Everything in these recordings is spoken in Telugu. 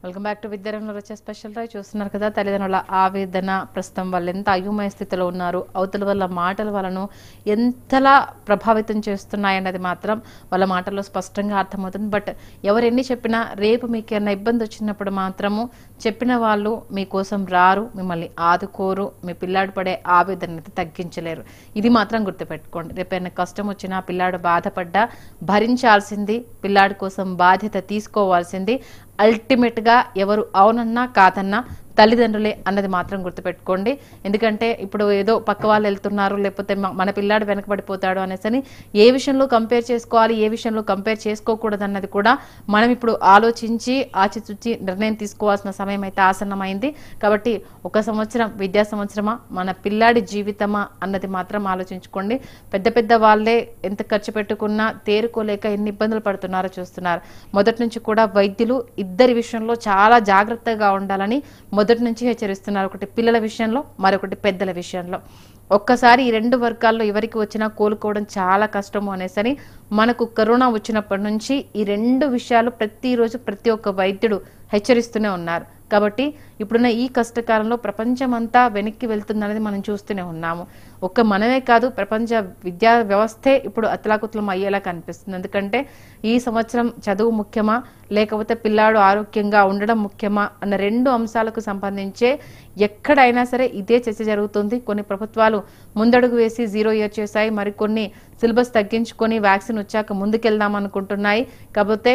వెల్కమ్ బ్యాక్ టు విద్యారంలో వచ్చే స్పెషల్ డ్రైవ్ చూస్తున్నారు కదా తల్లిదండ్రుల ఆవేదన ప్రస్తుతం వాళ్ళు ఎంత అయోమయ స్థితిలో ఉన్నారు అవతల వాళ్ళ మాటలు వాళ్ళను ఎంతలా ప్రభావితం చేస్తున్నాయన్నది మాత్రం వాళ్ళ మాటల్లో స్పష్టంగా అర్థమవుతుంది బట్ ఎవరు ఎన్ని చెప్పినా రేపు మీకు ఏమైనా ఇబ్బంది వచ్చినప్పుడు మాత్రము చెప్పిన వాళ్ళు మీకోసం రారు మిమ్మల్ని ఆదుకోరు మీ పిల్లాడు పడే ఆవేదన అయితే తగ్గించలేరు ఇది మాత్రం గుర్తుపెట్టుకోండి రేపు ఏమైనా కష్టం వచ్చినా పిల్లాడు బాధపడ్డా భరించాల్సింది పిల్లాడి కోసం బాధ్యత తీసుకోవాల్సింది అల్టిమేట్ గా ఎవరు అవునన్నా కాదన్నా తల్లిదండ్రులే అన్నది మాత్రం గుర్తుపెట్టుకోండి ఎందుకంటే ఇప్పుడు ఏదో పక్క వాళ్ళు వెళ్తున్నారు లేకపోతే మ- మన పిల్లాడు వెనకబడిపోతాడు అనేసని ఏ విషయంలో కంపేర్ చేసుకోవాలి ఏ విషయంలో కంపేర్ చేసుకోకూడదు అన్నది కూడా మనం ఇప్పుడు ఆలోచించి ఆచితూచి నిర్ణయం తీసుకోవాల్సిన సమయం అయితే ఆసన్నమైంది కాబట్టి ఒక సంవత్సరం విద్యా సంవత్సరమా మన పిల్లాడి జీవితమా అన్నది మాత్రం ఆలోచించుకోండి పెద్ద పెద్ద వాళ్ళే ఎంత ఖర్చు పెట్టుకున్నా తేరుకోలేక ఎన్ని ఇబ్బందులు పడుతున్నారో చూస్తున్నారు మొదటి నుంచి కూడా వైద్యులు ఇద్దరి విషయంలో చాలా జాగ్రత్తగా ఉండాలని మొదటి నుంచి హెచ్చరిస్తున్నారు ఒకటి పిల్లల విషయంలో మరొకటి పెద్దల విషయంలో ఒక్కసారి ఈ రెండు వర్గాల్లో ఎవరికి వచ్చినా కోలుకోవడం చాలా కష్టము అనేసని మనకు కరోనా వచ్చినప్పటి నుంచి ఈ రెండు విషయాలు ప్రతిరోజు ప్రతి ఒక్క వైద్యుడు హెచ్చరిస్తూనే ఉన్నారు కాబట్టి ఇప్పుడున్న ఈ కష్టకాలంలో ప్రపంచమంతా వెనక్కి వెళ్తుందనేది మనం చూస్తూనే ఉన్నాము ఒక్క మనమే కాదు ప్రపంచ విద్యా వ్యవస్థే ఇప్పుడు అతలాకుతలం అయ్యేలా కనిపిస్తుంది ఎందుకంటే ఈ సంవత్సరం చదువు ముఖ్యమా లేకపోతే పిల్లాడు ఆరోగ్యంగా ఉండడం ముఖ్యమా అన్న రెండు అంశాలకు సంబంధించే ఎక్కడైనా సరే ఇదే చర్చ జరుగుతుంది కొన్ని ప్రభుత్వాలు ముందడుగు వేసి జీరో ఇయర్ చేశాయి మరికొన్ని సిలబస్ తగ్గించుకొని వ్యాక్సిన్ వచ్చాక ముందుకెళ్దాం అనుకుంటున్నాయి కాకపోతే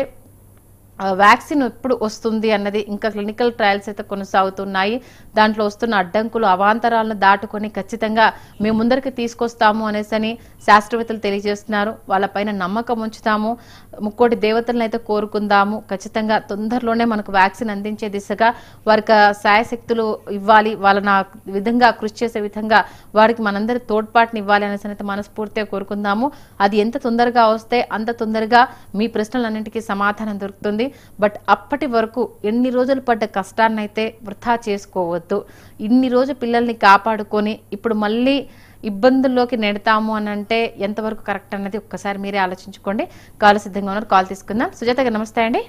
ఆ, వ్యాక్సిన్ ఎప్పుడు వస్తుంది అన్నది ఇంకా క్లినికల్ ట్రయల్స్ అయితే కొనసాగుతున్నాయి దాంట్లో వస్తున్న అడ్డంకులు అవాంతరాలను దాటుకొని ఖచ్చితంగా మేము ముందరికి తీసుకొస్తాము అనేసని శాస్త్రవేత్తలు తెలియజేస్తున్నారు వాళ్ళపైన నమ్మకం ఉంచుతాము ముక్కోటి దేవతలను అయితే కోరుకుందాము ఖచ్చితంగా తొందరలోనే మనకు వ్యాక్సిన్ అందించే దిశగా వారికి ఆ శాయశక్తులు ఇవ్వాలి వాళ్ళని ఆ విధంగా కృషి చేసే విధంగా వారికి మనందరి తోడ్పాటుని ఇవ్వాలి అనేసి అయితే మనస్ఫూర్తిగా కోరుకుందాము అది ఎంత తొందరగా వస్తే అంత తొందరగా మీ ప్రశ్నలన్నింటికీ సమాధానం దొరుకుతుంది బట్ అప్పటి వరకు ఎన్ని రోజులు పడ్డ కష్టాన్ని అయితే వృధా చేసుకోవద్దు ఇన్ని రోజు పిల్లల్ని కాపాడుకొని ఇప్పుడు మళ్ళీ ఇబ్బందుల్లోకి నెడతాము అని అంటే ఎంతవరకు కరెక్ట్ అన్నది ఒక్కసారి మీరే ఆలోచించుకోండి కాల్ సిద్ధంగా ఉన్నారు కాల్ తీసుకుందాం సుజాత గారు నమస్తే అండి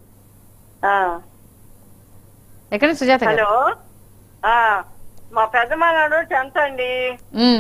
ఆ, ఎక్కడ సుజాత గారు హలో ఆ, మా పెద్ద మనడు టెన్త్ అండి ఉమ్,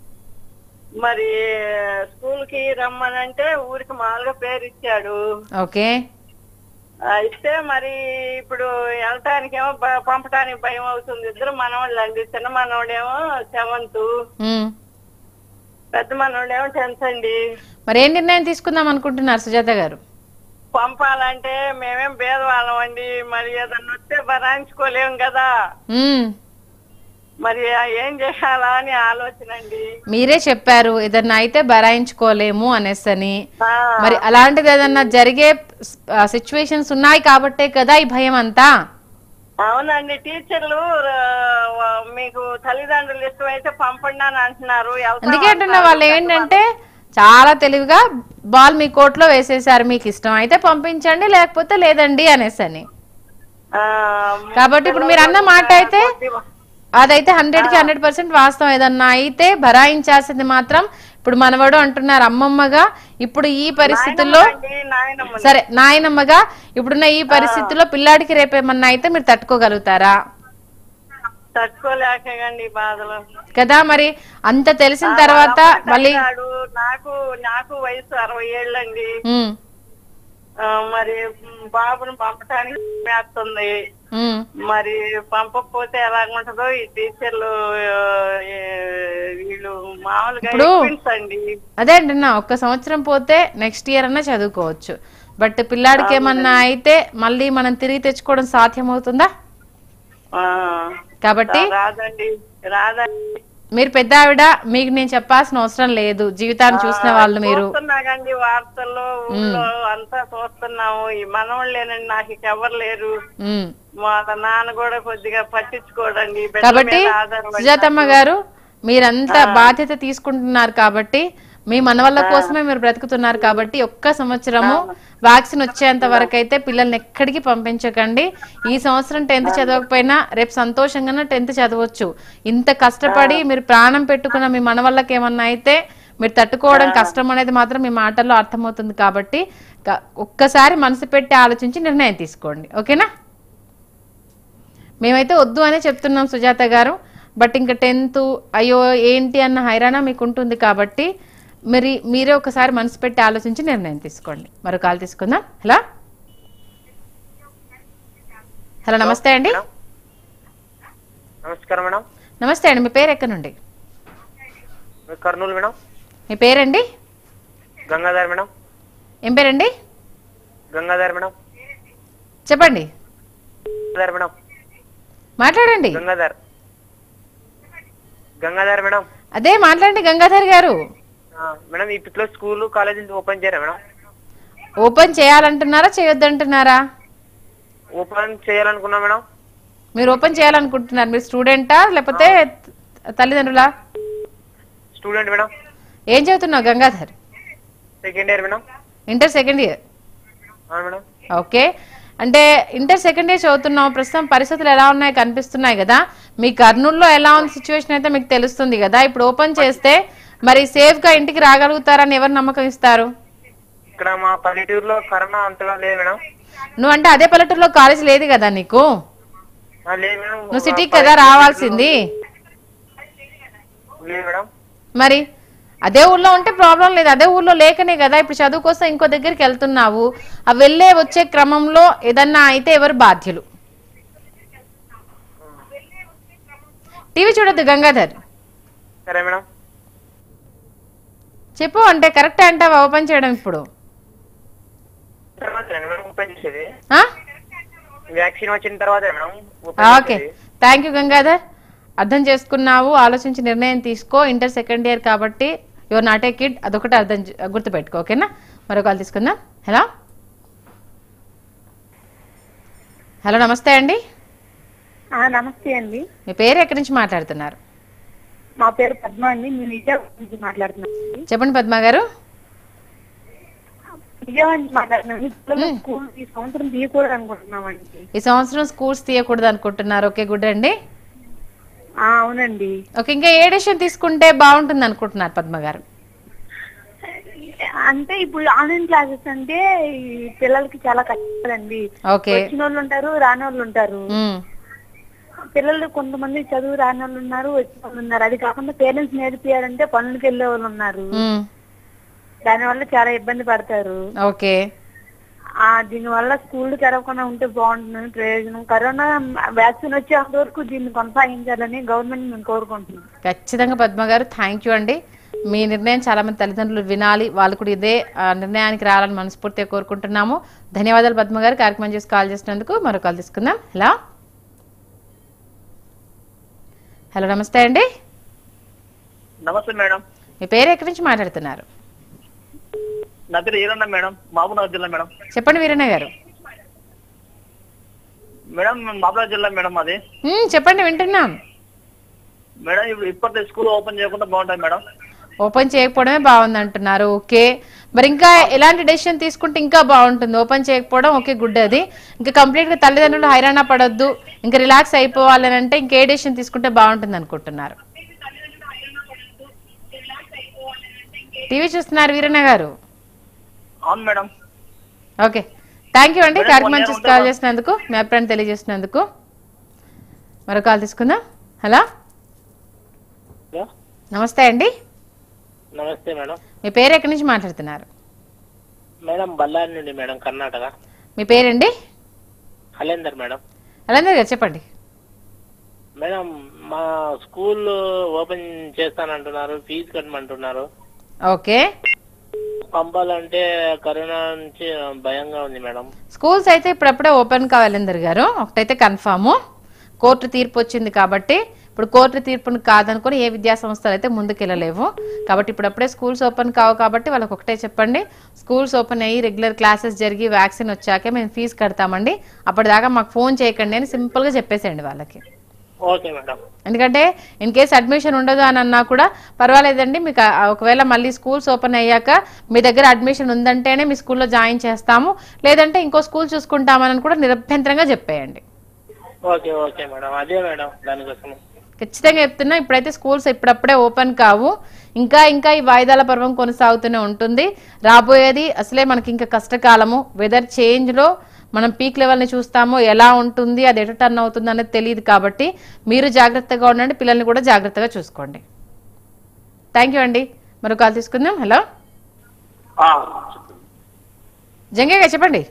మరి స్కూల్ కి రమ్మనంటే ఊరికి మామూలుగా పేరు ఇచ్చాడు ఓకే ఆ, ఇస్తే మరి ఇప్పుడు వెళ్ళటానికేమో భ- పంపటానికి భయం అవుతుంది ఇద్దరు మనవాళ్ళు అండి చిన్న మనవాడేమో సెవెంత్ ఉమ్. పెద్ద మనవాడేమో టెన్త్ అండి మరి ఏం నిర్ణయం తీసుకుందాం అనుకుంటున్నారు సుజాత గారు పంపాలంటే మేమేం భేదవాళ్ళం అండి మరి ఏదన్నా వస్తే భరాయించుకోలేం కదా ఉమ్. మరి ఏం చేయాలా అని ఆలోచన అండి మీరే చెప్పారు ఏదన్నా అయితే బరాయించుకోలేము అనేసని ఆ, మరి అలాంటిది ఏదన్నా జరిగే సిచ్యువేషన్స్ ఉన్నాయి కాబట్టే కదా ఈ భయం అంతా అవునండి టీచర్లు ఆ, మీకు తల్లిదండ్రులు ఇష్టమైతే పంపండి అని అంటున్నారు వెళ్తాం అందుకే అంటున్నా అంటున్నారు. వాళ్ళు ఏంటంటే చాలా తెలివిగా బాల్ మీ కోర్టులో వేసేసారు మీకు ఇష్టం అయితే పంపించండి లేకపోతే లేదండి అనేసని ఆ, కాబట్టి ఇప్పుడు మీరు అన్న మాట అయితే అదైతే హండ్రెడ్ కి హండ్రెడ్ పర్సెంట్ వాస్తవం ఏదన్నా అయితే భరాయించాల్సింది మాత్రం ఇప్పుడు మనవాడు అంటున్నారు అమ్మమ్మగా ఇప్పుడు ఈ పరిస్థితుల్లో అండి, నాయనమ్మ సరే నాయనమ్మగా ఇప్పుడున్న ఈ పరిస్థితుల్లో పిల్లాడికి రేపేమన్నా అయితే మీరు తట్టుకోగలుగుతారా తట్టుకోలేకండి బాధలు కదా మరి అంత తెలిసిన తర్వాత మళ్ళీ నాడు నాకు నాకు వయసు అరవై ఏళ్ళండి ఉమ్, ఆ, మరి బాబుని పంపటానికి వేస్తుంది ఉమ్, మరి పంపకపోతే ఎలాగుంటుందో ఈ టీచర్లు ఆ, ఏ- వీళ్ళు మామూలుగా ఇప్పుడు- ఎక్కించండి అదే అంటున్నా ఒక్క సంవత్సరం పోతే నెక్స్ట్ ఇయర్ అన్నా చదువుకోవచ్చు బట్ పిల్లాడికి ఏమన్నా అయితే మళ్ళీ మనం తిరిగి తెచ్చుకోవడం సాధ్యమవుతుందా ఆ, కాబట్టి రాదండి రాదండి మీరు పెద్ద ఆవిడ మీకు నేను చెప్పాల్సిన అవసరం లేదు జీవితాన్ని చూసిన వాళ్ళు మీరు చూస్తున్నాగండి వార్తల్లో ఊళ్ళో అంతా చూస్తున్నాము ఈ మనవాళ్ళేనండి నాకు ఇక ఎవరు లేరు ఉమ్. మా నాన్న కూడా కొద్దిగా పట్టించుకోడండి బిడ్డల కాబట్టి మీద ఆధారపడి సుజాతమ్మ గారు మీరంతా బాధ్యత తీసుకుంటున్నారు కాబట్టి మీ మనవళ్ళ కోసమే మీరు బ్రతుకుతున్నారు కాబట్టి ఒక్క సంవత్సరము వ్యాక్సిన్ వచ్చేంత వరకు అయితే పిల్లల్ని ఎక్కడికి పంపించకండి ఈ సంవత్సరం టెన్త్ చదవకపోయినా రేపు సంతోషంగానే టెన్త్ చదవచ్చు ఇంత కష్టపడి మీరు ప్రాణం పెట్టుకున్న మీ మనవళ్ళకి ఏమన్నా అయితే మీరు తట్టుకోవడం కష్టం అనేది మాత్రం మీ మాటల్లో అర్థమవుతుంది కాబట్టి క- ఒక్కసారి మనసు పెట్టి ఆలోచించి నిర్ణయం తీసుకోండి ఓకేనా మేమైతే వద్దు అనే చెప్తున్నాం సుజాత గారు బట్ ఇంకా టెన్త్ అయ్యో ఏంటి అన్న హైరాణ మీకు ఉంటుంది కాబట్టి మరి మీరే ఒకసారి మనసు పెట్టి ఆలోచించి నిర్ణయం తీసుకోండి మరో కాల్ తీసుకుందాం హలో హలో నమస్తే అండి మేడం. నమస్కారం మేడం నమస్తే అండి మీ పేరు ఎక్కడి నుండి మీ కర్నూలు మేడం మీ పేరండి గంగాధర్ మేడం ఏం పేరండి గంగాధర్ మేడం చెప్పండి గంగాధర్ మేడం మాట్లాడండి గంగాధర్ గంగాధర్ మేడం అదే మాట్లాడండి గంగాధర్ గారు ఆ, మేడం ఇప్పట్లో స్కూల్ కాలేజీలు ఓపెన్ చేయరా మేడం ఓపెన్ చేయాలంటున్నారా చేయొద్దంటున్నారా ఓపెన్ చేయాలనుకున్నా మేడం మీరు ఓపెన్ చేయాలనుకుంటున్నారు మీరు స్టూడెంటా లేకపోతే తల్లిదండ్రులా స్టూడెంట్ మేడం ఏం చదువుతున్నావు Gangadhar second year madam inter second year అవును మేడం ఓకే అంటే ఇంటర్ సెకండ్ ఇయర్ చదువుతున్నావు ప్రస్తుతం పరిస్థితులు ఎలా ఉన్నాయి కనిపిస్తున్నాయి కదా మీ కర్నూలులో ఎలా ఉంది సిచ్యువేషన్ అయితే మీకు తెలుస్తుంది కదా ఇప్పుడు ఓపెన్ చేస్తే మరి సేఫ్ గా ఇంటికి రాగలుగుతారని ఎవరు నమ్మకం ఇస్తారు ఇక్కడ మా పల్లెటూరులో కరోనా అంతగా లేదు మేడం నువ్వు అంటే అదే పల్లెటూరులో కాలేజ్ లేదు కదా నీకు ఆ, లేదు మేడం నువ్వు సిటీకి కదా రావాల్సింది లేదు మేడం మరి అదే ఊర్లో ఉంటే ప్రాబ్లం లేదు అదే ఊర్లో లేకనే కదా ఇప్పుడు చదువు కోసం ఇంకో దగ్గరికి వెళ్తున్నావు ఆ వెళ్ళే వచ్చే క్రమంలో ఏదన్నా అయితే ఎవరు బాధ్యులు టీవీ చూడొద్దు గంగాధర్ సరే మేడం చెప్పు అంటే కరెక్ట్ అంటావా ఓపెన్ చేయడం ఇప్పుడు తర్వాత మేడం ఓపెన్ చేసేది ఆ? వ్యాక్సిన్ వచ్చిన తర్వాత మేడం ఆ, ఓకే థ్యాంక్ యూ గంగాధర్ అర్థం చేసుకున్నావు ఆలోచించి నిర్ణయం తీసుకో ఇంటర్ సెకండ్ ఇయర్ కాబట్టి యువర్ నాట్ ఏ కిడ్ అదొకటి అర్థం చే- గుర్తుపెట్టుకో ఓకేనా మరో కాల్ తీసుకుందాం హలో హలో నమస్తే అండి ఆ, నమస్తే అండి మీ పేరు ఎక్కడి నుంచి మాట్లాడుతున్నారు మా పేరు పద్మ అండి నేను విజయవాడ నుంచి మాట్లాడుతున్నాను చెప్పండి పద్మ గారు విజయవాడ నుంచి మాట్లాడుతున్నాను పిల్లలు స్కూల్ ఈ సంవత్సరం తీయకూడదు అనుకుంటున్నామండి ఈ సంవత్సరం స్కూల్స్ తీయకూడదు అనుకుంటున్నారు ఓకే గుడ్ అండి ఆ, అవునండి ఓకే ఇంకా ఏ డెసిషన్ తీసుకుంటే బాగుంటుంది అనుకుంటున్నారు పద్మ గారు అంటే ఇప్పుడు ఆన్లైన్ క్లాసెస్ అంటే ఈ పిల్లలకి చాలా కష్టండి ఓకే వచ్చిన వాళ్ళు ఉంటారు రాని వాళ్ళు ఉంటారు ఉమ్, పిల్లలు కొంతమంది చదువు రాని వాళ్ళు ఉన్నారు వచ్చిన వాళ్ళు ఉన్నారు అది కాకుండా పేరెంట్స్ నేర్పియాలంటే పనులకు వెళ్ళే వాళ్ళు ఉన్నారు ఉమ్, దానివల్ల చాలా ఇబ్బంది పడతారు ఓకే ఆ దీని వల్ల స్కూల్ తెరవకుండా ఉంటే బాగుంటుందని ప్రయోజనం కరోనా వ్యాక్సిన్ వచ్చేంత వరకు దీన్ని కొనసాగించాలని గవర్నమెంట్ మేము కోరుకుంటున్నాం ఖచ్చితంగా పద్మ గారు థ్యాంక్ యూ అండి మీ నిర్ణయం చాలా మంది తల్లిదండ్రులు వినాలి వాళ్ళు కూడా ఇదే ఆ, నిర్ణయానికి రావాలని మనస్ఫూర్తిగా కోరుకుంటున్నాము ధన్యవాదాలు పద్మ గారు కార్యక్రమం చేసి కాల్ చేసినందుకు మరో కాల్ తీసుకుందాం హలో హలో నమస్తే అండి నమస్తే మేడం మీ పేరు ఎక్కడి నుంచి మాట్లాడుతున్నారు నా పేరు ఏరన్నా మేడం మహబూబ్నగర్ జిల్లా మేడం చెప్పండి వీరన్న గారు మేడం మహబూబ్నగర్ జిల్లా మేడం అది ఉమ్, చెప్పండి వింటున్నాం మేడం ఇప్పుడు ఇప్పటి స్కూల్ ఓపెన్ చేయకుండా బాగుంటుంది మేడం ఓపెన్ చేయకపోవడమే బాగుంది అంటున్నారు ఓకే మరి ఇంకా ఎలాంటి డెసిషన్ తీసుకుంటే ఇంకా బాగుంటుంది ఓపెన్ చేయకపోవడం ఓకే గుడ్ అది ఇంకా కంప్లీట్ గా తల్లిదండ్రులు హైరాణ పడొద్దు ఇంకా రిలాక్స్ అయిపోవాలని అంటే ఇంకే డెసిషన్ తీసుకుంటే బాగుంటుంది అనుకుంటున్నారు టీవీ చూస్తున్నారు వీరన్న గారు అవును మేడం ఓకే థ్యాంక్ యూ అండి మేడం, కార్యక్రమం one year చూసి ఉంటే కాల్ చేసినందుకు మీ అభిప్రాయం తెలియజేసినందుకు మరో కాల్ తీసుకుందాం హలో నమస్తే అండి నమస్తే మేడం మీ పేరు ఎక్కడి నుంచి మాట్లాడుతున్నారు మేడం బళ్ళారి నుండి మేడం కర్ణాటక మీ పేరండి హలేందర్ మేడం అలందర్ గారు చెప్పండి మేడం మా స్కూల్ ఓపెన్ చేస్తానంటున్నారు ఫీజు కట్టమంటున్నారు ఓకే పంపాలంటే కరోనా నుంచి భయంగా ఉంది మేడం స్కూల్స్ అయితే ఇప్పుడప్పుడే ఓపెన్ కావాలందర్ గారు ఒకటైతే కన్ఫాము కోర్టు తీర్పు వచ్చింది కాబట్టి ఇప్పుడు కోర్టు తీర్పును కాదనుకొని ఏ విద్యా సంస్థలు అయితే ముందుకెళ్ళలేవు కాబట్టి ఇప్పుడప్పుడే స్కూల్స్ ఓపెన్ కావు కాబట్టి వాళ్ళకి ఒకటే చెప్పండి స్కూల్స్ ఓపెన్ అయ్యి రెగ్యులర్ క్లాసెస్ జరిగి వ్యాక్సిన్ వచ్చాకే మేము ఫీజు కడతామండి అప్పటిదాకా మాకు ఫోన్ చేయకండి అని సింపుల్గా చెప్పేసేయండి వాళ్ళకి ఓకే మేడం ఎందుకంటే ఇన్ కేస్ అడ్మిషన్ ఉండదు అని అన్నా కూడా పర్వాలేదండి మీకు ఆ- ఒకవేళ మళ్ళీ స్కూల్స్ ఓపెన్ అయ్యాక మీ దగ్గర అడ్మిషన్ ఉందంటేనే మీ స్కూల్లో జాయిన్ చేస్తాము లేదంటే ఇంకో స్కూల్ చూసుకుంటామని కూడా నిరభ్యంతరంగా చెప్పేయండి ఓకే ఓకే మేడం అదే మేడం దానికోసం ఖచ్చితంగా చెప్తున్నా ఇప్పుడైతే స్కూల్స్ ఇప్పుడప్పుడే ఓపెన్ కావు ఇంకా ఇంకా ఈ వాయిదాల పర్వం కొనసాగుతూనే ఉంటుంది రాబోయేది అసలే మనకి ఇంకా కష్టకాలము వెదర్ చేంజ్లో మనం పీక్ లెవెల్ని చూస్తామో ఎలా ఉంటుంది అది ఎటు టర్న్ అవుతుంది అనేది తెలియదు కాబట్టి మీరు జాగ్రత్తగా ఉండండి పిల్లల్ని కూడా జాగ్రత్తగా చూసుకోండి థ్యాంక్ యూ అండి మరో కాల్ తీసుకుందాం హలో ఆ, జంగయ్య గారు చెప్పండి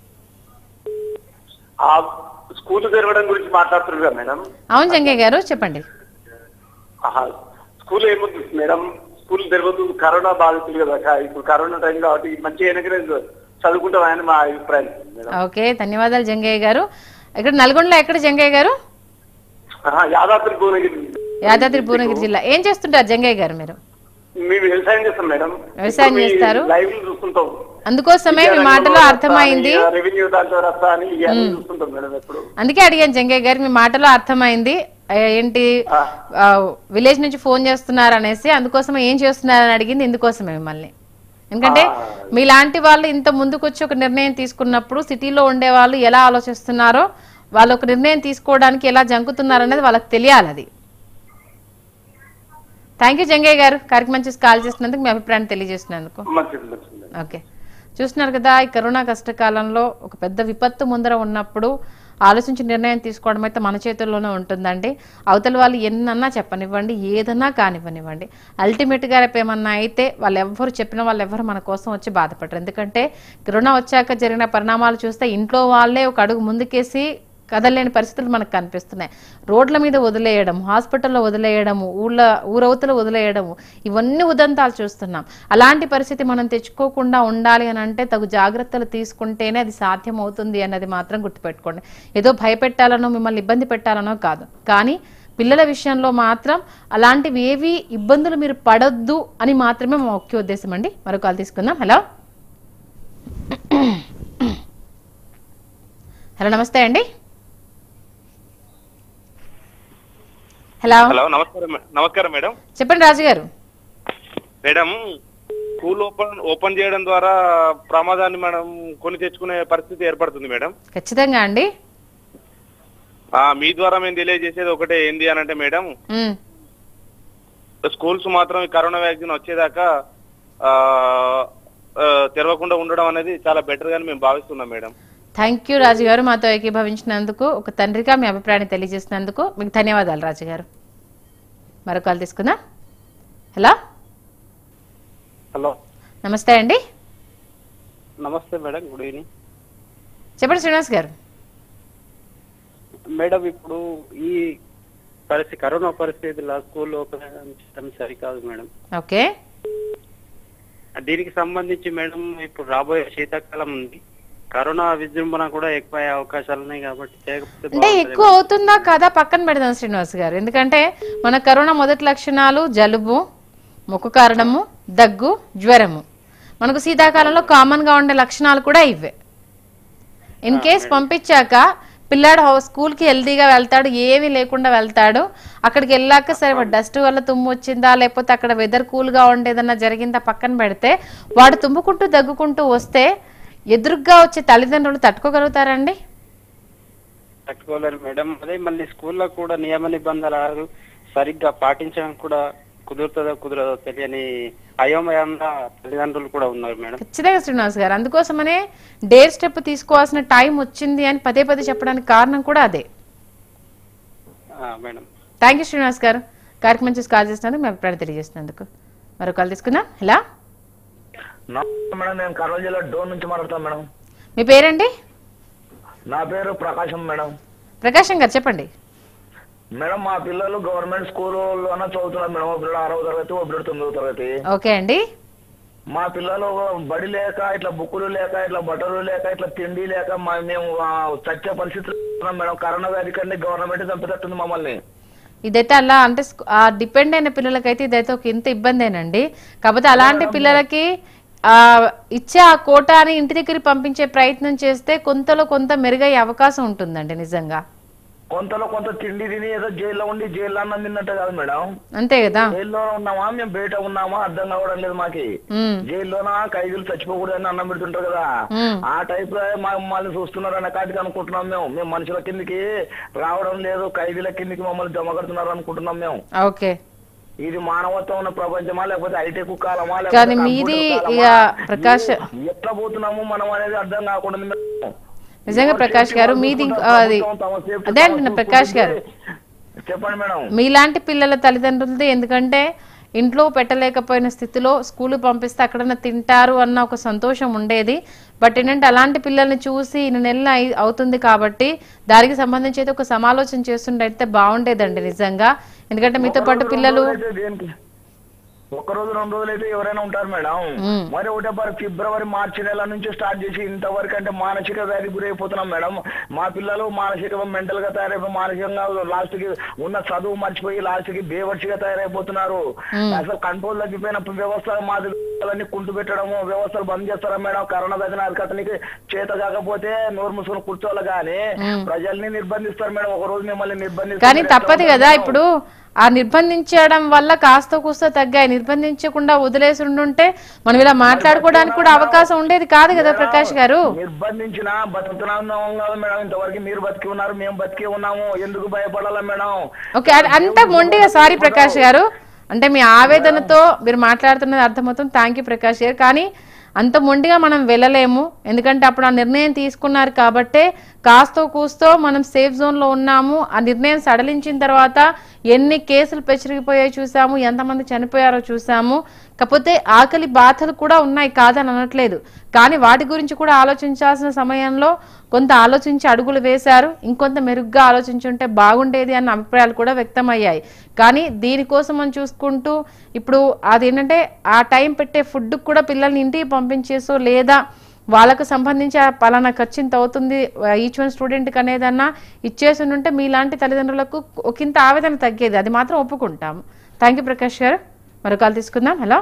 ఆ స్కూల్ తెరవడం గురించి మాట్లాడుతున్నారు కదా మేడం అవును జంగయ్య గారు చెప్పండి ఆహా, స్కూల్ ఏముంది మేడం స్కూల్ తెరవద్దు కరోనా బాధితులు కదా కా- ఇప్పుడు కరోనా టైం కాబట్టి మంచిగా ఎన్నికలేదు చదువుకుంటామని మా అభిప్రాయం మేడం ఓకే ధన్యవాదాలు జంగయ్య గారు ఇక్కడ నల్గొండలో ఎక్కడ జంగయ్య గారు ఆహా, యాదాద్రి భువనగిరి యాదాద్రి భువనగిరి జిల్లా ఏం చేస్తుంటారు జంగయ్య గారు మీరు మేము వ్యవసాయం చేస్తాం మేడం వ్యవసాయం ఇప్పుడు మీ చేస్తారు? లైవ్ చూస్తుంటాం అందుకోసమే మీ మాటలో అర్థమైంది రెవెన్యూ దాంట్లో రస్తా అని ఇవన్నీ చూస్తుంటాం మేడం ఎప్పుడు అందుకే అడిగాను జంగయ్య గారు మీ మాటలో అర్థమైంది ఆ, ఏంటి ఆ. విలేజ్ నుంచి ఫోన్ చేస్తున్నారు అనేసి అందుకోసమే ఏం చేస్తున్నారని అడిగింది ఇందుకోసమే మిమ్మల్ని ఎందుకంటే ఆ. మీలాంటి వాళ్ళు ఇంత ముందుకు వచ్చి ఒక నిర్ణయం తీసుకున్నప్పుడు సిటీలో ఉండే వాళ్ళు ఎలా ఆలోచిస్తున్నారో వాళ్ళు ఒక నిర్ణయం తీసుకోవడానికి ఎలా జంకుతున్నారు అనేది వాళ్ళకి తెలియాలి అది థ్యాంక్ యూ జంగయ్య గారు కార్యక్రమం చేసి కాల్ చేసినందుకు మీ అభిప్రాయాన్ని తెలియజేసినందుకు మంచిది మంచిది ఓకే చూస్తున్నారు కదా ఈ కరోనా కష్టకాలంలో ఒక పెద్ద విపత్తు ముందర ఉన్నప్పుడు ఆలోచించి నిర్ణయం తీసుకోవడం అయితే మన చేతుల్లోనే ఉంటుందండి అవతల వాళ్ళు ఎన్నన్నా చెప్పనివ్వండి ఏదన్నా కానివ్వనివ్వండి అల్టిమేట్గా రేపు ఏమన్నా అయితే వాళ్ళు ఎవ్వరు చెప్పిన వాళ్ళు ఎవ్వరు మన కోసం వచ్చి బాధపడరు ఎందుకంటే కరోనా వచ్చాక జరిగిన పరిణామాలు చూస్తే ఇంట్లో వాళ్ళే ఒక అడుగు ముందుకేసి కదలలేని పరిస్థితులు మనకు కనిపిస్తున్నాయి రోడ్ల మీద వదిలేయడం హాస్పిటల్లో వదిలేయడము ఊళ్ళ ఊరవతలు వదిలేయడము ఇవన్నీ ఉదంతాలు చూస్తున్నాం అలాంటి పరిస్థితి మనం తెచ్చుకోకుండా ఉండాలి అని అంటే తగు జాగ్రత్తలు తీసుకుంటేనే అది సాధ్యం అవుతుంది అన్నది మాత్రం గుర్తుపెట్టుకోండి ఏదో భయపెట్టాలనో మిమ్మల్ని ఇబ్బంది పెట్టాలనో కాదు కానీ పిల్లల విషయంలో మాత్రం అలాంటివి ఏవి ఇబ్బందులు మీరు పడొద్దు అని మాత్రమే మా ముఖ్య ఉద్దేశం అండి మరో కాల్ తీసుకుందాం హలో హలో నమస్తే అండి హలో హలో నమస్కారం మే- నమస్కారం మేడం చెప్పండి రాజు గారు మేడం స్కూల్ ఓపెన్ ఓపెన్ చేయడం ద్వారా ప్రమాదాన్ని మనం కొని తెచ్చుకునే పరిస్థితి ఏర్పడుతుంది మేడం ఖచ్చితంగా అండి ఆ, మీ ద్వారా మేము తెలియజేసేది ఒకటే ఏంది అని అంటే మేడం ఉమ్, స్కూల్స్ మాత్రం ఈ కరోనా వ్యాక్సిన్ వచ్చేదాకా ఆ, ఆ, తెరవకుండా ఉండడం అనేది చాలా బెటర్ గాని మేము భావిస్తున్నాం మేడం థ్యాంక్ యూ రాజు గారు మాతో ఏకీభవించినందుకు ఒక తండ్రిగా మీ అభిప్రాయాన్ని తెలియజేసినందుకు మీకు ధన్యవాదాలు రాజు గారు మరో కాల్ తీసుకుందాం హలో హలో నమస్తే అండి నమస్తే మేడం గుడ్ ఈవినింగ్ చెప్పండి శ్రీనివాస్ గారు మేడం ఇప్పుడు ఈ పరిస్థితి కరోనా పరిస్థితుల్లో స్కూల్ ఓపెన్ చేయడం సరికాదు మేడం ఓకే దీనికి సంబంధించి మేడం ఇప్పుడు రాబోయే శీతాకాలం ఉంది కరోనా విజృంభణ కూడా ఎక్కువ అయ్యే అవకాశాలు ఉన్నాయి కాబట్టి చేయకపోతే అంటే బాగుంటది. ఎక్కువ అవుతుందా కదా పక్కన పెడదాం శ్రీనివాస్ గారు ఎందుకంటే మన కరోనా మొదటి లక్షణాలు జలుబు ముక్కు కారణము దగ్గు జ్వరము మనకు శీతాకాలంలో కామన్ గా ఉండే లక్షణాలు కూడా ఇవే ఇన్ కేస్ పంపించాక పిల్లాడు హౌ- స్కూల్కి హెల్తీగా వెళ్తాడు ఏమీ లేకుండా వెళ్తాడు అక్కడికి వెళ్ళాక సరే డస్ట్ వల్ల తుమ్ము వచ్చిందా లేకపోతే అక్కడ వెదర్ కూల్గా ఉండేదన్నా జరిగిందా పక్కన పెడితే వాడు తుమ్ముకుంటూ దగ్గుకుంటూ వస్తే ఎదురుగ్గా వచ్చే తల్లిదండ్రులు తట్టుకోగలుగుతారండి తట్టుకోలేరు మేడం అదే మళ్ళీ స్కూల్లో కూడా నియమ నిబంధనలు సరిగ్గా పాటించడం కూడా కుదురుతుందో కుదరదో తెలియని అయోమయంగా తల్లిదండ్రులు కూడా ఉన్నారు మేడం ఖచ్చితంగా శ్రీనివాస్ గారు అందుకోసమనే డేర్ స్టెప్ తీసుకోవాల్సిన టైం వచ్చింది అని పదే పదే చెప్పడానికి కారణం కూడా అదే ఆ, మేడం థ్యాంక్ యూ శ్రీనివాస్ గారు కార్యక్రమం చేసి కాల్ చేసినందుకు మీ అభిప్రాయం తెలియజేసినందుకు మరో కాల్ తీసుకుందాం హలో నమస్తే మేడం నేను కర్నూలు జిల్లా డోన్ నుంచి మాట్లాడతాను మేడం మీ పేరండి నా పేరు ప్రకాశం మేడం ప్రకాశం గారు చెప్పండి మేడం మా పిల్లలు గవర్నమెంట్ స్కూల్లోనే చదువుతున్నారు మేడం ఒక పిల్లలు ఆరవ తరగతి ఒక పిల్లలు తొమ్మిదవ తరగతి ఓకే అండి మా పిల్లలు బడి లేక ఇట్లా బుక్కులు లేక ఇట్లా బట్టలు లేక ఇట్లా తిండి లేక మా మేము ఆ, చచ్చే పరిస్థితులు ఉన్నాం మేడం కరోనా వ్యాధి కంటే గవర్నమెంట్ చంపేటట్టుంది మమ్మల్ని ఇదైతే అలా అంటే స్కూ- ఆ డిపెండ్ అయిన పిల్లలకైతే ఇదైతే ఒక ఇంత ఇబ్బందేనండి కాకపోతే అలాంటి పిల్లలకి ఆ ఇచ్చే ఆ కోటాని ఇంటి దగ్గర పంపించే ప్రయత్నం చేస్తే కొంతలో కొంత మెరుగయ్యే అవకాశం ఉంటుందండి నిజంగా కొంతలో కొంత తిండి తిని ఏదో జైల్లో ఉండి జైల్లో అన్నం తిన్నట్టు కాదు మేడం అంతే కదా జైల్లో ఉన్నామా మేము బయట ఉన్నామా అర్థం కావడం లేదు మాకి ఉమ్, జైల్లోనా ఖైదీలు చచ్చిపోకూడదని అన్నం పెడుతుంటారు కదా ఉమ్. ఆ టైప్ లో మా- మమ్మల్ని చూస్తున్నారు అనే కాటికి అనుకుంటున్నాం మేము మేము మనుషుల కిందికి రావడం లేదు ఖైదీల కిందికి మమ్మల్ని జమ కడుతున్నారు అనుకుంటున్నాం మేము ఓకే ఇది మానవత్వం ఉన్న ప్రపంచమా లేకపోతే హైటెక్ కాలమా కానీ మీది ఇక ప్రకాష్ ఎట్లా పోతున్నాము మనం అనేది అర్థం కాకుండా ఉంది మేము. నిజంగా ప్రకాష్ గారు మీది ఇంక- అది అదే అంటున్నా ప్రకాష్ గారు చెప్పండి మేడం మీలాంటి పిల్లల తల్లిదండ్రులది ఎందుకంటే ఇంట్లో పెట్టలేకపోయిన స్థితిలో స్కూల్ పంపిస్తే అక్కడన్నా తింటారు అన్న ఒక సంతోషం ఉండేది బట్ ఏంటంటే అలాంటి పిల్లల్ని చూసి ఇన్ని నెలలు అయి- అవుతుంది కాబట్టి దానికి సంబంధించి అయితే ఒక సమాలోచన చేస్తుంటే బాగుండేదండి నిజంగా ఎందుకంటే మీతో పాటు పిల్లలు అయితే దేనికి ఒక రోజు రెండు రోజులు అయితే ఎవరైనా ఉంటారు మేడం మ్మ్. మరి ఒకటే మరి ఫిబ్రవరి మార్చి నెల నుంచి స్టార్ట్ చేసి ఇంతవరకు అంటే మానసిక వ్యాధి గురైపోతున్నాం మేడం మా పిల్లలు మానసిక మెంటల్ గా తయారైపోయి మానసికంగా లాస్ట్ కి ఉన్న చదువు మర్చిపోయి లాస్ట్ కి బేవర్చిగా తయారైపోతున్నారు అసలు కంట్రోల్ తగ్గిపోయిన వ్యవస్థ మాదిరి కుంటు పెట్టడము వ్యవస్థలు బంద్ చేస్తారా మేడం కరోనా వ్యాధిని అరికట్టనికి చేత కాకపోతే నోరు మూసుకొని కూర్చోవాలి కానీ ప్రజల్ని నిర్బంధిస్తారు మేడం ఒక రోజు మిమ్మల్ని నిర్బంధిస్తారు కానీ తప్పదు కదా ఇప్పుడు ఆ నిర్బంధించడం వల్ల కాస్త కూస్త తగ్గాయి నిర్బంధించకుండా వదిలేసి ఉండుంటే మనం ఇలా మాట్లాడుకోవడానికి కూడా అవకాశం ఉండేది కాదు కదా ప్రకాష్ గారు నిర్బంధించిన బతుకుతున్నాం కాదు మేడం ఇంతవరకు మీరు బతికి ఉన్నారు మేము బతికి ఉన్నాము ఎందుకు భయపడాలా మేడం ఓకే అ- అంత మొండిగా సారీ ప్రకాష్ గారు అంటే మీ ఆవేదనతో మీరు మాట్లాడుతున్నది అర్థమవుతుంది థ్యాంక్ యూ ప్రకాష్ గారు కానీ అంత మొండిగా మనం వెళ్ళలేము ఎందుకంటే అప్పుడు ఆ నిర్ణయం తీసుకున్నారు కాబట్టే కాస్తో కూస్తో మనం సేఫ్ జోన్లో ఉన్నాము ఆ నిర్ణయం సడలించిన తర్వాత ఎన్ని కేసులు పెచ్చరిగిపోయాయో చూసాము ఎంతమంది చనిపోయారో చూసాము కాకపోతే ఆకలి బాధలు కూడా ఉన్నాయి కాదని అనట్లేదు కానీ వాటి గురించి కూడా ఆలోచించాల్సిన సమయంలో కొంత ఆలోచించి అడుగులు వేశారు ఇంకొంత మెరుగ్గా ఆలోచించుంటే బాగుండేది అన్న అభిప్రాయాలు కూడా వ్యక్తమయ్యాయి కానీ దీనికోసం మనం చూసుకుంటూ ఇప్పుడు అదేంటంటే ఆ టైం పెట్టే ఫుడ్ కూడా పిల్లల్ని ఇంటికి పంపించేసో లేదా వాళ్ళకు సంబంధించి ఆ పలానా ఖర్చు ఇంత అవుతుంది ఈచ్ వన్ స్టూడెంట్కి అనేదన్నా ఇచ్చేసి ఉంటే మీలాంటి తల్లిదండ్రులకు ఒకంత ఆవేదన తగ్గేది అది మాత్రం ఒప్పుకుంటాము థ్యాంక్ యూ ప్రకాష్ గారు మరో కాల్ తీసుకుందాం హలో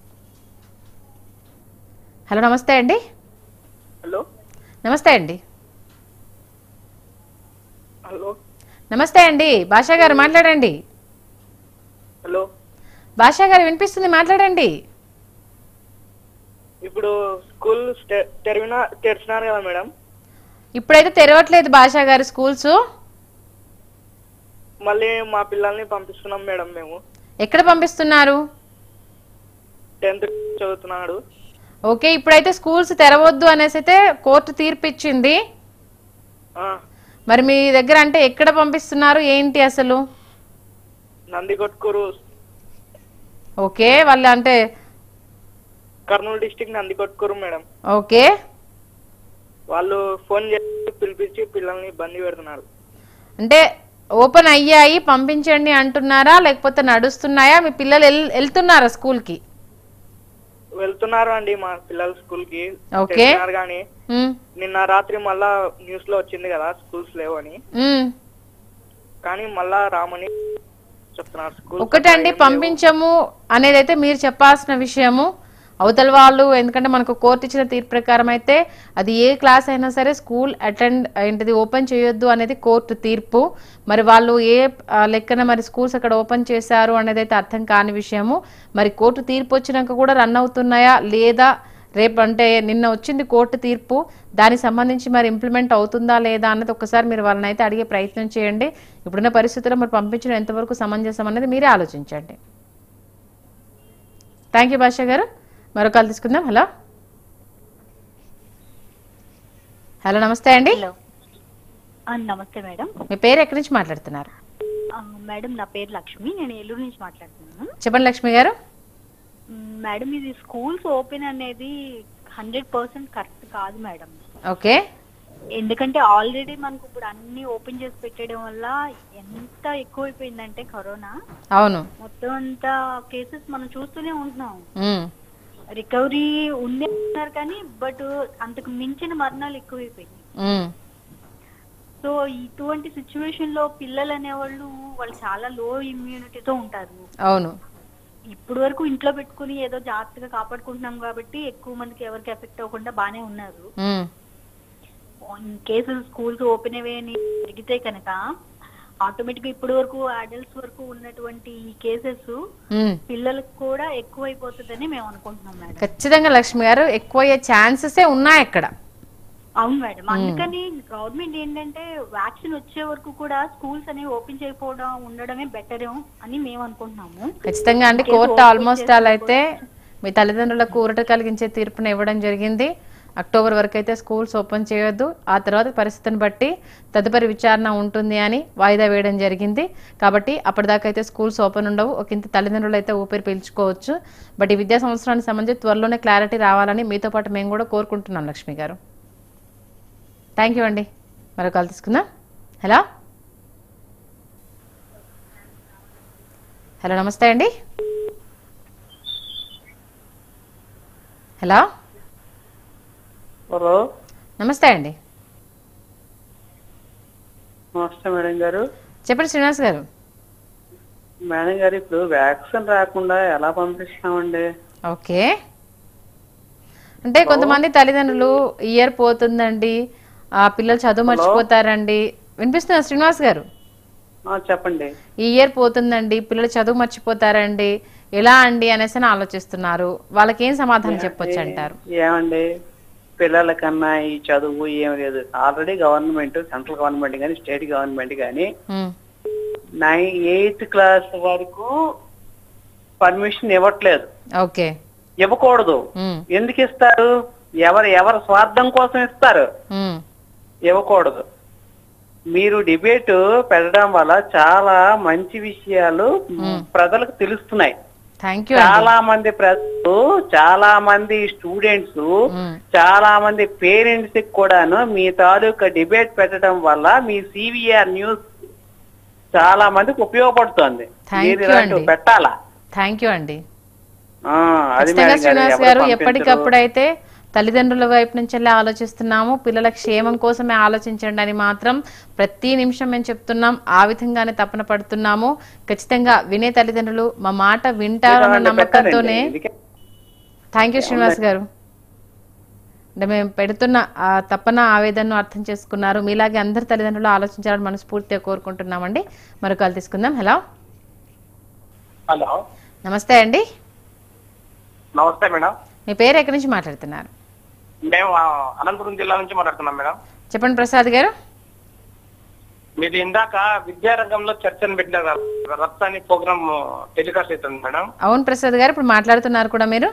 హలో నమస్తే అండి హలో నమస్తే అండి హలో నమస్తే అండి భాషా గారు మాట్లాడండి హలో భాషా గారు వినిపిస్తుంది మాట్లాడండి ఇప్పుడు స్కూల్ తెరివిన తెరిచినారు కదా మేడం ఇప్పుడైతే తెరవట్లేదు భాషా గారు స్కూల్స్ మళ్ళీ మా పిల్లల్ని పంపిస్తున్నాం మేడం మేము ఎక్కడ పంపిస్తున్నారు టెన్త్ చదువుతున్నాడు ఓకే ఇప్పుడైతే స్కూల్స్ తెరవద్దు అనేసి అయితే కోర్టు తీర్పు ఇచ్చింది ఆ, మరి మీ దగ్గర అంటే ఎక్కడ పంపిస్తున్నారు ఏంటి అసలు నందికొట్కూరు ఓకే వాళ్ళు అంటే Kurnool district Nandikotkur madam okay వాళ్ళు ఫోన్ చేసి పిలిపించి పిల్లల్ని ఇబ్బంది పెడుతున్నారు అంటే ఓపెన్ అయ్యాయి పంపించండి అంటున్నారా లేకపోతే నడుస్తున్నాయా మీ పిల్లలు వెళ్- వెళ్తున్నారా స్కూల్కి వెళ్తున్నారు అండి మా పిల్లలు స్కూల్ కి ఓకే. తెరిచినారు కానీ ఉమ్, నిన్న రాత్రి మళ్ళా న్యూస్ లో వచ్చింది కదా స్కూల్స్ లేవని ఉమ్. కానీ మళ్ళా రామని చెప్తున్నారు స్కూల్ ఒకటండి పంపించము అనేది అయితే మీరు చెప్పాల్సిన విషయము అవతల వాళ్ళు ఎందుకంటే మనకు కోర్టు ఇచ్చిన తీర్పు ప్రకారం అయితే అది ఏ క్లాస్ అయినా సరే స్కూల్ అటెండ్ ఏంటిది ఓపెన్ చేయొద్దు అనేది కోర్టు తీర్పు మరి వాళ్ళు ఏ ఆ, లెక్కన మరి స్కూల్స్ అక్కడ ఓపెన్ చేశారు అనేది అయితే అర్థం కాని విషయము మరి కోర్టు తీర్పు వచ్చినాక కూడా రన్ అవుతున్నాయా లేదా రేపు అంటే నిన్న వచ్చింది కోర్టు తీర్పు దానికి సంబంధించి మరి ఇంప్లిమెంట్ అవుతుందా లేదా అన్నది ఒకసారి మీరు వాళ్ళని అయితే అడిగే ప్రయత్నం చేయండి ఇప్పుడున్న పరిస్థితుల్లో మరి పంపించడం ఎంతవరకు సమంజసం అనేది మీరే ఆలోచించండి థ్యాంక్ యూ భాష గారు మరో కాల్ తీసుకుందాం హలో హలో నమస్తే అండి హలో ఆ, నమస్తే మేడం మీ పేరు ఎక్కడి నుంచి మాట్లాడుతున్నారు ఆ, మేడం నా పేరు లక్ష్మి నేను ఏలూరు నుంచి మాట్లాడుతున్నాను చెప్పండి లక్ష్మి గారు మ్, మేడం ఇది స్కూల్స్ ఓపెన్ అనేది హండ్రెడ్ పర్సెంట్ కరెక్ట్ కాదు మేడం ఓకే ఎందుకంటే ఆల్రెడీ మనకు ఇప్పుడు అన్ని ఓపెన్ చేసి పెట్టడం వల్ల ఎంత ఎక్కువైపోయిందంటే కరోనా అవును మొత్తం అంతా కేసెస్ మనం చూస్తూనే ఉంటున్నాం ఉమ్, రికవరీ ఉంది అంటున్నారు కానీ బట్ అంతకు మించిన మరణాలు ఎక్కువైపోయింది ఉమ్, సో ఇటువంటి సిచ్యువేషన్ లో పిల్లలు అనేవాళ్ళు వాళ్ళు చాలా లో ఇమ్యూనిటీతో ఉంటారు అవును ఇప్పుడు వరకు ఇంట్లో పెట్టుకుని ఏదో జాగ్రత్తగా కాపాడుకుంటున్నాం కాబట్టి ఎక్కువ మందికి ఎవరికి ఎఫెక్ట్ అవ్వకుండా బానే ఉన్నారు ఉమ్, ఇన్ కేసు స్కూల్స్ ఓపెన్ అయ్యాయని జరిగితే కనుక ఆటోమేటిక్ గా ఇప్పటి వరకు అడల్ట్స్ వరకు ఉన్నటువంటి ఈ కేసెస్ ఉమ్. పిల్లలకు కూడా ఎక్కువైపోతుందని మేము అనుకుంటున్నాం మేడం ఖచ్చితంగా లక్ష్మి గారు ఎక్కువ అయ్యే ఛాన్సెసే ఉన్నాయి అక్కడ అవును మేడం అందుకని గవర్నమెంట్ ఏంటంటే వ్యాక్సిన్ వచ్చే వరకు కూడా స్కూల్స్ అనేవి ఓపెన్ చేయకపోవడం ఉండడమే బెటర్ అని మేము అనుకుంటున్నాము ఖచ్చితంగా అండి కేసు కోర్టు ఓపెన్ ఆల్మోస్ట్ అలా అయితే మీ తల్లిదండ్రులకు ఊరట కలిగించే తీర్పును ఇవ్వడం జరిగింది అక్టోబర్ వరకు అయితే స్కూల్స్ ఓపెన్ చేయొద్దు ఆ తర్వాత పరిస్థితిని బట్టి తదుపరి విచారణ ఉంటుంది అని వాయిదా వేయడం జరిగింది కాబట్టి అప్పటిదాకా అయితే స్కూల్స్ ఓపెన్ ఉండవు ఒక ఇంత తల్లిదండ్రులు అయితే ఊపిరి పీల్చుకోవచ్చు బట్ ఈ విద్యా సంవత్సరానికి సంబంధించి త్వరలోనే క్లారిటీ రావాలని మీతో పాటు మేము కూడా కోరుకుంటున్నాం లక్ష్మి గారు థ్యాంక్ యూ అండి మరో కాల్ తీసుకుందాం హలో హలో నమస్తే అండి హలో హలో నమస్తే అండి నమస్తే మేడం గారు చెప్పండి శ్రీనివాస్ గారు మేడం గారు ఇప్పుడు వ్యాక్సిన్ రాకుండా ఎలా పంపిస్తామండి ఓకే అంటే కొంతమంది తల్లిదండ్రులు ఇయర్ పోతుందండి ఆ పిల్లలు చదువు మర్చిపోతారండి వినిపిస్తున్నా శ్రీనివాస్ గారు ఆ, చెప్పండి ఈ ఇయర్ పోతుందండి పిల్లలు చదువు మర్చిపోతారండి ఎలా అండి అనేసి అని ఆలోచిస్తున్నారు వాళ్ళకి ఏం సమాధానం చెప్పొచ్చు అంటారు ఏమండి పిల్లల కన్నా ఈ చదువు ఏం లేదు ఆల్రెడీ గవర్నమెంట్ సెంట్రల్ గవర్నమెంట్ కానీ స్టేట్ గవర్నమెంట్ కానీ ఉమ్, నైన్ ఎయిత్ క్లాస్ వరకు పర్మిషన్ ఇవ్వట్లేదు ఓకే ఇవ్వకూడదు ఉమ్, ఎందుకు ఇస్తారు ఎవరు ఎవరి స్వార్థం కోసం ఇస్తారు ఉమ్, ఇవ్వకూడదు మీరు డిబేట్ పెట్టడం వల్ల చాలా మంచి విషయాలు ప్రజలకు తెలుస్తున్నాయి థ్యాంక్ యూ చాలా మంది ప్రజలు చాలా మంది స్టూడెంట్స్ ఉమ్, చాలా మంది పేరెంట్స్ కి కూడాను మీ తాలూకా డిబేట్ పెట్టడం వల్ల మీ సివిఆర్ న్యూస్ చాలా మందికి ఉపయోగపడుతోంది Thank మీరు you ఇలాంటివి అండి. పెట్టాలా థ్యాంక్ యూ అండి ఆ, అది ఖచ్చితంగా మేడం గారు, శ్రీనివాస్ ఎవరు గారు పంపించరు. ఎప్పటికప్పుడు అయితే తల్లిదండ్రుల వైపు నుంచి ఆలోచిస్తున్నాము పిల్లల క్షేమం కోసమే ఆలోచించండి అని మాత్రం ప్రతి నిమిషం మేము చెప్తున్నాం ఆ విధంగానే తపన పడుతున్నాము ఖచ్చితంగా వినే తల్లిదండ్రులు మా మాట వింటారన్న ఇలాంటి నమ్మకంతోనే పెట్టాలండి. ఎందుకే- థ్యాంక్ యూ శ్రీనివాస్ గారు అంటే మేము పెడుతున్న ఆ తపన ఆవేదనను అర్థం చేసుకున్నారు మీలాగే అందరు తల్లిదండ్రులు ఆలోచించాలని మనస్ఫూర్తిగా కోరుకుంటున్నామండి మరొకరు తీసుకుందాం హలో హలో నమస్తే అండి నమస్తే మేడం మీ పేరు ఎక్కడి నుంచి మాట్లాడుతున్నారు మేము ఆ, అనంతపురం జిల్లా నుంచి మాట్లాడుతున్నాం మేడం చెప్పండి ప్రసాద్ గారు మీరు ఇందాక విద్యారంగంలో చర్చను పెట్టిన రత్తాని ప్రోగ్రామ్ టెలికాస్ట్ అవుతుంది మేడం అవును ప్రసాద్ గారు ఇప్పుడు మాట్లాడుతున్నారు కూడా మీరు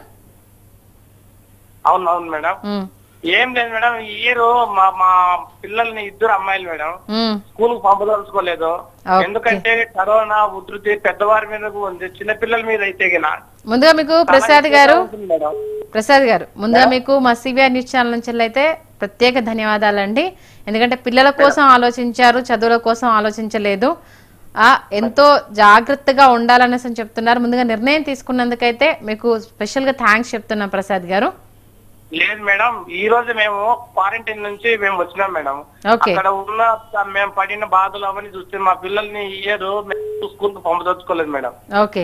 అవును అవును మేడం ఉమ్, ఏం లేదు మేడం ఈ ఇయర్ మా మా పిల్లల్ని ఇద్దరు అమ్మాయిలు మేడం ఉమ్, స్కూల్ కు పంపదలుచుకోలేదు Okay. ఎందుకంటే కరోనా ఉధృతి పెద్దవారి మీద ఉంది చిన్న పిల్లల మీద అయితే గిన ముందుగా మీకు ప్రసాద్ గారు ఉంటుంది మేడం ప్రసాద్ గారు ముందుగా మీకు మా సిబిఆర్ న్యూస్ ఛానల్ నుంచి అయితే ప్రత్యేక ధన్యవాదాలండి ఎందుకంటే పిల్లల కోసం ఆలోచించారు చదువుల కోసం ఆలోచించలేదు ఆ ఎంతో జాగ్రత్తగా ఉండాలనేసి అని చెప్తున్నారు ముందుగా నిర్ణయం తీసుకున్నందుకైతే మీకు స్పెషల్ గా థ్యాంక్స్ చెప్తున్నాం ప్రసాద్ గారు లేదు మేడం ఈ రోజు మేము క్వారంటైన్ నుంచి మేము వచ్చినాం మేడం ఓకే అక్కడ ఉన్న మేము పడిన బాధలు అవన్నీ చూస్తే మా పిల్లల్ని ఇయర్ స్కూల్ కు పంపదలుచుకోలేదు మేడం ఓకే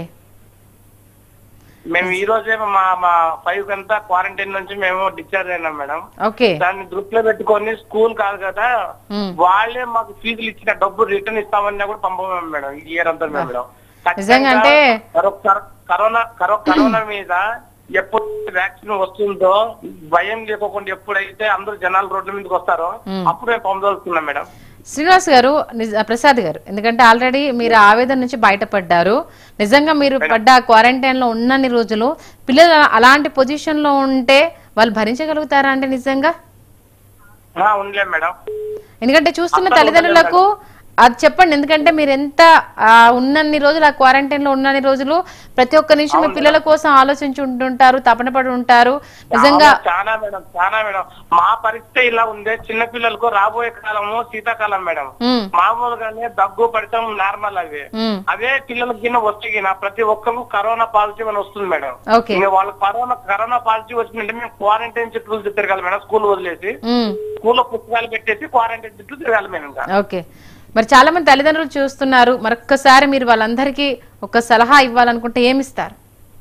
మేము ఈ రోజే మా మా ఫైవ్ అంతా క్వారంటైన్ నుంచి మేము డిశ్చార్జ్ అయినాం మేడం ఓకే దాన్ని దృష్టిలో పెట్టుకొని స్కూల్ కాదు కదా ఉమ్. వాళ్ళే మాకు ఫీజులు ఇచ్చిన డబ్బు రిటర్న్ ఇస్తామన్నా కూడా పంపమేము మేడం ఈ ఇయర్ అంతా మేము మేడం నిజంగా అంటే కరో- కరో- కరోనా కరో- కరోనా మీద ఎప్పుడు వ్యాక్సిన్ వస్తుందో భయం లేకోకుండా ఎప్పుడైతే అందరూ జనాలు రోడ్ల మీదకి వస్తారో ఉమ్. అప్పుడు మేము పంపదలుచుకున్నాం మేడం శ్రీనివాస్ గారు నిజ- ప్రసాద్ గారు ఎందుకంటే ఆల్రెడీ మీరు ఆవేదన నుంచి బయటపడ్డారు నిజంగా మీరు పడ్డ క్వారంటైన్ లో ఉన్నన్ని రోజులు పిల్లలు అలాంటి పొజిషన్ లో ఉంటే వాళ్ళు భరించగలుగుతారా అంటే నిజంగా ఆ, ఉండలేం మేడం ఎందుకంటే చూస్తున్న అస్సలు తల్లిదండ్రులకు అది చెప్పండి ఎందుకంటే మీరు ఎంత ఆ, ఉన్నన్ని రోజులు ఆ క్వారంటైన్ లో ఉన్నన్ని రోజులు ప్రతి ఒక్క నిమిషం మీ పిల్లల కోసం ఆలోచించి ఉంటుంటారు తపన పడి ఉంటారు నిజంగా చాలా- చాలా మేడం చాలా మేడం మా పరిస్థితి ఇలా ఉంది చిన్న పిల్లలకు రాబోయే కాలము శీతాకాలం మేడం ఉమ్, మామూలుగానే దగ్గు పడటం నార్మల్ అవి ఉమ్, అదే పిల్లలకి గిన్న వస్తే గిన ప్రతి ఒక్కరు కరోనా పాజిటివ్ అని వస్తుంది మేడం ఓకే ఇంకా వాళ్ళకి కరోనా కరోనా పాజిటివ్ వచ్చిందంటే మేము క్వారంటైన్ చుట్టూ తిరగాలి మేడం స్కూల్ వదిలేసి ఉమ్. స్కూల్లో పుస్తకాలు పెట్టేసి క్వారంటైన్ చుట్టూ తిరగాలి మేము ఇంకా ఓకే మరి చాలా మంది తల్లిదండ్రులు చూస్తున్నారు మరొక్కసారి మీరు వాళ్ళందరికీ ఒక సలహా ఇవ్వాలనుకుంటే ఏమిస్తారు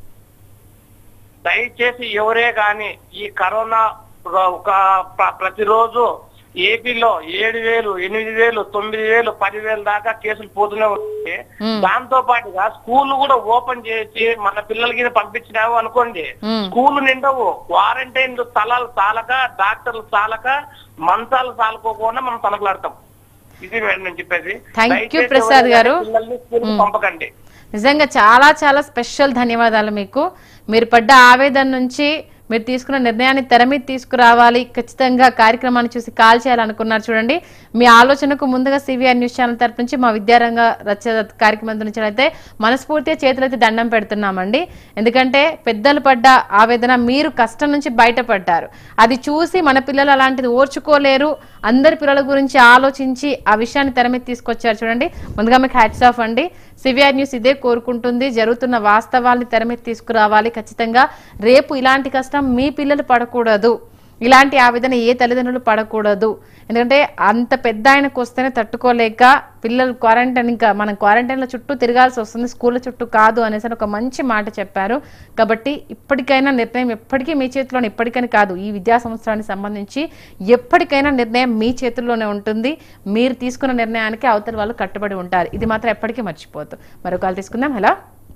దయచేసి ఎవరే గాని ఈ కరోనా ఒక ప్ర- ప్రతిరోజు ఏపీలో ఏడు వేలు ఎనిమిది వేలు తొమ్మిది వేలు పది వేలు దాకా కేసులు పోతూనే ఉంటాయి మ్మ్. దాంతో పాటుగా స్కూల్ కూడా ఓపెన్ చేసి మన పిల్లలకి పంపించినాము అనుకోండి మ్మ్. స్కూల్ నిండవు క్వారంటైన్ స్థలాలు చాలక డాక్టర్లు చాలక మంచాలు చాలుకోకుండా మనం తనకలాడతాం ఇది మేడం నేను చెప్పేది Thank you, దయచేసి ప్రసాద్ ఎవరైనా గారు. పిల్లల్ని స్కూల్ మ్మ్. పంపకండి నిజంగా చాలా చాలా స్పెషల్ ధన్యవాదాలు మీకు మీరు పడ్డ ఆవేదన నుంచి మీరు తీసుకున్న నిర్ణయాన్ని తెర మీద తీసుకురావాలి ఖచ్చితంగా కార్యక్రమాన్ని చూసి కాల్ చేయాలనుకున్నారు చూడండి మీ ఆలోచనకు ముందుగా సివిఆర్ న్యూస్ ఛానల్ తరపు నుంచి మా విద్యారంగ రచ కార్యక్రమం నుంచి అయితే మనస్ఫూర్తిగా చేతులైతే దండం పెడుతున్నామండి ఎందుకంటే పెద్దలు పడ్డ ఆవేదన మీరు కష్టం నుంచి బయటపడ్డారు అది చూసి మన పిల్లలు అలాంటిది ఓర్చుకోలేరు అందరి పిల్లల గురించి ఆలోచించి ఆ విషయాన్ని తెర మీద తీసుకొచ్చారు చూడండి ముందుగా మీకు హ్యాట్స్ ఆఫ్ అండి సివిఆర్ న్యూస్ ఇదే కోరుకుంటుంది జరుగుతున్న వాస్తవాల్ని తెర మీద తీసుకురావాలి ఖచ్చితంగా రేపు ఇలాంటి కష్టం మీ పిల్లలు పడకూడదు ఇలాంటి ఆవేదన ఏ తల్లిదండ్రులు పడకూడదు ఎందుకంటే అంత పెద్ద ఆయనకు వస్తేనే తట్టుకోలేక పిల్లలు క్వారంటైన్ ఇంకా మనం క్వారంటైన్లో చుట్టూ తిరగాల్సి వస్తుంది స్కూళ్ళ చుట్టూ కాదు అనేసి అని ఒక మంచి మాట చెప్పారు కాబట్టి ఇప్పటికైనా నిర్ణయం ఎప్పటికీ మీ చేతిలోనే ఇప్పటికని కాదు ఈ విద్యా సంవత్సరానికి సంబంధించి ఎప్పటికైనా నిర్ణయం మీ చేతుల్లోనే ఉంటుంది మీరు తీసుకున్న నిర్ణయానికి అవతల వాళ్ళు కట్టుబడి ఉంటారు ఇది మాత్రం ఎప్పటికీ మర్చిపోద్దు మరొక కాల్ తీసుకుందాం హలో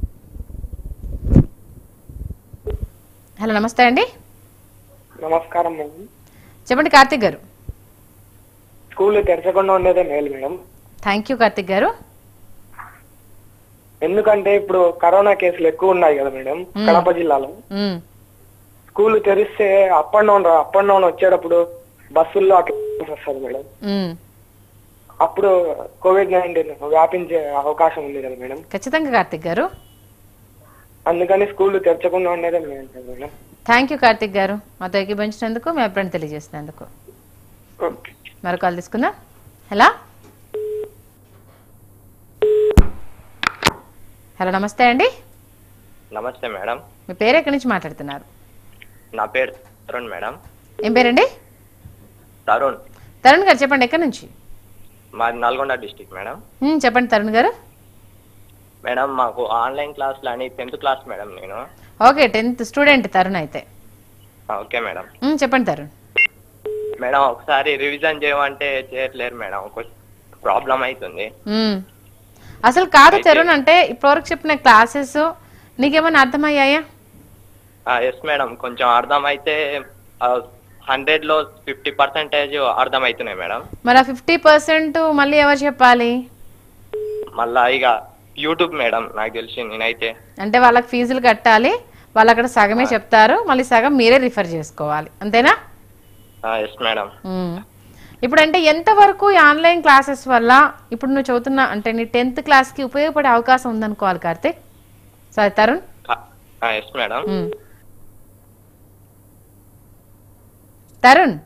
హలో నమస్తే అండి నమస్కారం మేడం చెప్పండి కార్తిక్ గారు స్కూల్ తెరచకుండా ఉండేదే మేలు మేడం థ్యాంక్ యూ కార్తిక్ గారు ఎందుకంటే ఇప్పుడు కరోనా కేసులు ఎక్కువ ఉన్నాయి కదా మేడం కడప జిల్లాలో మ్మ్. స్కూల్ తెరిస్తే up and down up and down వచ్చేటప్పుడు బస్సుల్లో అట్లా వస్తుంది మేడం మ్మ్. అప్పుడు కోవిడ్ నైన్టీన్ వ్యాపించే అవకాశం ఉంది కదా మేడం ఖచ్చితంగా కార్తిక్ గారు అందుకని స్కూల్ తెరచకుండా ఉండేదే మేలు మేడం థ్యాంక్ యూ కార్తిక్ గారు మాతో ఏకీభవించినందుకు మీ అభిప్రాయం తెలియజేసినందుకు ఓకే మరో కాల్ తీసుకుందాం హలో హలో నమస్తే అండి నమస్తే మేడం మీ పేరు ఎక్కడి నుంచి మాట్లాడుతున్నారు నా పేరు తరుణ్ మేడం ఏం పేరండి తరుణ్ తరుణ్ గారు చెప్పండి ఎక్కడి నుంచి మాది నల్గొండ డిస్టిక్ మేడం మ్మ్, చెప్పండి తరుణ్ గారు మేడం మాకు ఆన్లైన్ క్లాసులు అని టెన్త్ క్లాస్ మేడం నేను ఓకే టెన్త్ స్టూడెంట్ తరుణ్ అయితే ఆ, ఓకే మేడం మ్మ్, చెప్పండి తరుణ్ మేడం ఒకసారి రివిజన్ చేయమంటే చేయట్లేరు మేడం ఒక ప్రాబ్లం అవుతుంది మ్మ్. అసలు కాదు తరుణ్ అంటే ఇప్పటివరకు చెప్పిన క్లాసెస్ నీకేమైనా అర్థమయ్యాయా ఎస్ మేడం కొంచెం అర్థమైతే హండ్రెడ్ లో ఫిఫ్టీ పర్సెంటేజ్ అర్థమవుతున్నాయి మేడం మరి ఆ ఫిఫ్టీ పర్సెంట్ మళ్ళీ ఎవరు చెప్పాలి మళ్ళా ఇక యూట్యూబ్ మేడం నాకు తెలిసి నేనైతే అంటే వాళ్ళకి ఫీజులు కట్టాలి వాళ్ళు అక్కడ సగమే చెప్తారు మళ్ళీ సగం మీరే రిఫర్ చేసుకోవాలి అంతేనా ఎస్ మేడం మ్మ్. ఇప్పుడు అంటే ఎంతవరకు ఈ ఆన్లైన్ క్లాసెస్ వల్ల ఇప్పుడు నువ్వు చదువుతున్న అంటే నీ టెన్త్ క్లాస్కి ఉపయోగపడే అవకాశం ఉందనుకోవాలి కార్తీక్ సరే తరుణ్ ఎస్ మేడం మ్మ్. తరుణ్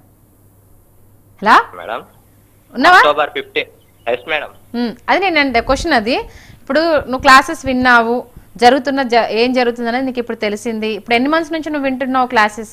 హలో మేడం ఉన్నావా అక్టోబర్ ఫిఫ్టీన్ ఎస్ మేడం మ్మ్. అది నేను అంటే క్వశ్చన్ అది ఇప్పుడు నువ్వు క్లాసెస్ విన్నావు జరుగుతున్న జ ఏం జరుగుతుంది అనేది నీకు ఇప్పుడు తెలిసింది ఇప్పుడు ఎన్ని మంత్స్ నుంచి నువ్వు వింటున్నావు క్లాసెస్